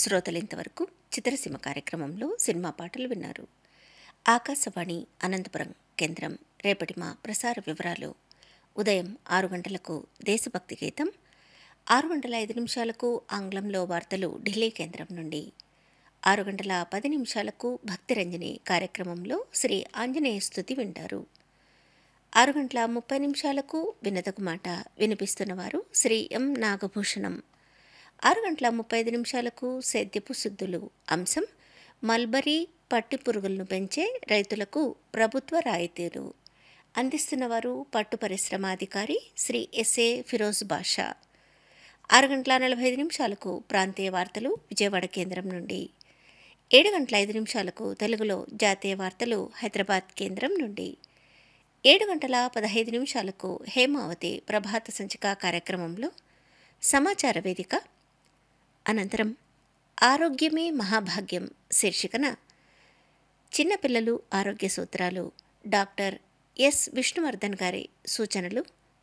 శ్రోతలింతవరకు చిత్రసీమ కార్యక్రమంలో సినిమా పాటలు విన్నారు ఆకాశవాణి అనంతపురం కేంద్రం రేపటి మా ప్రసార వివరాలు ఉదయం ఆరు గంటలకు దేశభక్తి గీతం ఆరు గంటల ఐదు నిమిషాలకు ఆంగ్లంలో వార్తలు ఢిల్లీ కేంద్రం నుండి ఆరు గంటల పది నిమిషాలకు భక్తిరంజని కార్యక్రమంలో శ్రీ ఆంజనేయ స్థుతి వింటారు ఆరు గంటల ముప్పై నిమిషాలకు వినదకు మాట వినిపిస్తున్నవారు శ్రీ ఎం నాగభూషణం ఆరు గంటల ముప్పై ఐదు నిమిషాలకు సేద్యపు శుద్ధులు అంశం మల్బరీ పట్టి పురుగులను పెంచే రైతులకు ప్రభుత్వ రాయితీలు అందిస్తున్నవారు పట్టు పరిశ్రమ అధికారి శ్రీ ఎస్ఏ ఫిరోజ్ బాషా ఆరు గంటల నలభై ఐదు నిమిషాలకు ప్రాంతీయ వార్తలు విజయవాడ కేంద్రం నుండి ఏడు గంటల ఐదు నిమిషాలకు తెలుగులో జాతీయ వార్తలు హైదరాబాద్ కేంద్రం నుండి ఏడు గంటల పదహైదు నిమిషాలకు హేమావతి ప్రభాత సంచిక కార్యక్రమంలో సమాచార వేదిక అనంతరం ఆరోగ్యమే మహాభాగ్యం శీర్షికన చిన్నపిల్లలు ఆరోగ్య సూత్రాలు డాక్టర్ ఎస్ విష్ణువర్ధన్ గారి సూచనలు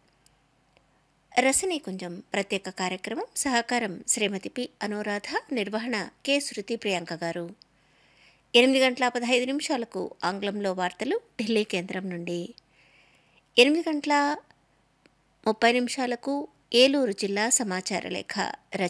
రసనీకుంజం ప్రత్యేక కార్యక్రమం సహకారం శ్రీమతి పి అనురాధ నిర్వహణ కె శృతి ప్రియాంక గారు ఎనిమిది గంటల పదహైదు నిమిషాలకు ఆంగ్లంలో వార్తలు ఢిల్లీ కేంద్రం నుండి ఎనిమిది గంటల ముప్పై నిమిషాలకు ఏలూరు జిల్లా సమాచార లేఖ